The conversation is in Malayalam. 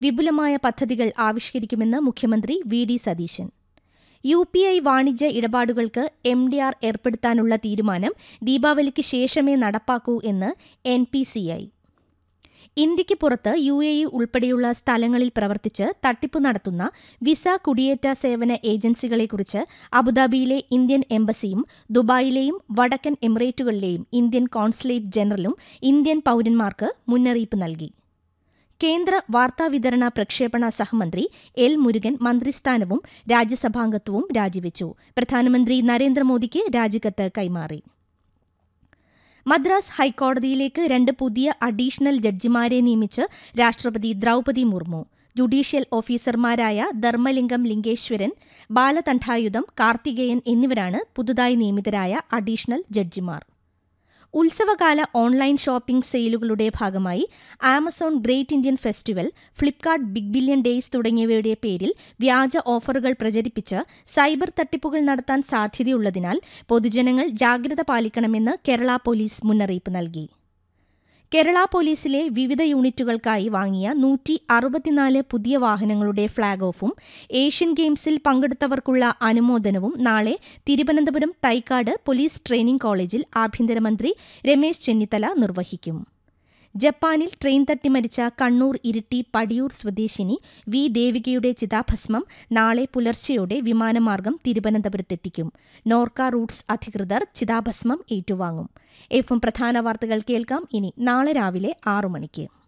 വിപുലമായ പദ്ധതികൾ ആവിഷ്കരിക്കുമെന്ന് മുഖ്യമന്ത്രി V D Satheesan U P I വാണിജ്യ ഇടപാടുകൾക്ക് എം ഡി ആർ ഏർപ്പെടുത്താനുള്ള തീരുമാനം ദീപാവലിക്ക് ശേഷമേ നടപ്പാക്കൂ എന്ന് എൻ പി സി ഐ ഇന്ത്യയ്ക്ക് പുറത്ത് യു എ ഇ ഉൾപ്പെടെയുള്ള സ്ഥലങ്ങളിൽ പ്രവർത്തിച്ച് തട്ടിപ്പ് നടത്തുന്ന വിസ കുടിയേറ്റ സേവന ഏജൻസികളെക്കുറിച്ച് അബുദാബിയിലെ ഇന്ത്യൻ എംബസിയും ദുബായിലെയും വടക്കൻ എമിറേറ്റുകളിലെയും ഇന്ത്യൻ കോൺസുലേറ്റ് ജനറലും ഇന്ത്യൻ പൌരന്മാർക്ക് മുന്നറിയിപ്പ് നൽകി കേന്ദ്ര വാർത്താവിതരണ പ്രക്ഷേപണ സഹമന്ത്രി എൽ മുരുകൻ മന്ത്രിസ്ഥാനവും രാജ്യസഭാംഗത്വവും രാജിവെച്ചു പ്രധാനമന്ത്രി നരേന്ദ്രമോദിക്ക് രാജിക്കത്ത് കൈമാറി മദ്രാസ് ഹൈക്കോടതിയിലേക്ക് രണ്ട് പുതിയ അഡീഷണൽ ജഡ്ജിമാരെ നിയമിച്ച് രാഷ്ട്രപതി ദ്രൌപതി മുർമു ജുഡീഷ്യൽ ഓഫീസർമാരായ ധർമ്മലിംഗം ലിംഗേശ്വരൻ ബാലതണ്ഠായുധം കാർത്തികേയൻ എന്നിവരാണ് പുതുതായി നിയമിതരായ അഡീഷണൽ ജഡ്ജിമാർ ഉത്സവകാല ഓൺലൈൻ ഷോപ്പിംഗ് സെയിലുകളുടെ ഭാഗമായി Amazon Great Indian Festival Flipkart Big Billion Days തുടങ്ങിയവയുടെ പേരിൽ വ്യാജ ഓഫറുകൾ പ്രചരിപ്പിച്ച് സൈബർ തട്ടിപ്പുകൾ നടത്താൻ സാധ്യതയുള്ളതിനാൽ പൊതുജനങ്ങൾ ജാഗ്രത പാലിക്കണമെന്ന് കേരള പോലീസ് മുന്നറിയിപ്പ് നൽകി കേരള പോലീസിലെ വിവിധ യൂണിറ്റുകൾക്കായി വാങ്ങിയ നൂറ്റി അറുപത്തിനാല് പുതിയ വാഹനങ്ങളുടെ ഫ്ളാഗ് ഓഫും ഏഷ്യൻ ഗെയിംസിൽ പങ്കെടുത്തവർക്കുള്ള അനുമോദനവും നാളെ തിരുവനന്തപുരം തൈക്കാട് പോലീസ് ട്രെയിനിംഗ് കോളേജിൽ ആഭ്യന്തരമന്ത്രി രമേശ് ചെന്നിത്തല നിർവഹിക്കും ജപ്പാനിൽ ട്രെയിൻ തട്ടി മരിച്ച കണ്ണൂർ ഇരിട്ടി പടിയൂർ സ്വദേശിനി വി ദേവികയുടെ ചിതാഭസ്മം നാളെ പുലർച്ചെയോടെ വിമാനമാർഗം തിരുവനന്തപുരത്തെത്തിക്കും നോർക്ക റൂട്ട്സ് അധികൃതർ ചിതാഭസ്മം ഏറ്റുവാങ്ങും എഫും പ്രധാന വാർത്തകൾ കേൾക്കാം ഇനി നാളെ രാവിലെ ആറു മണിക്ക്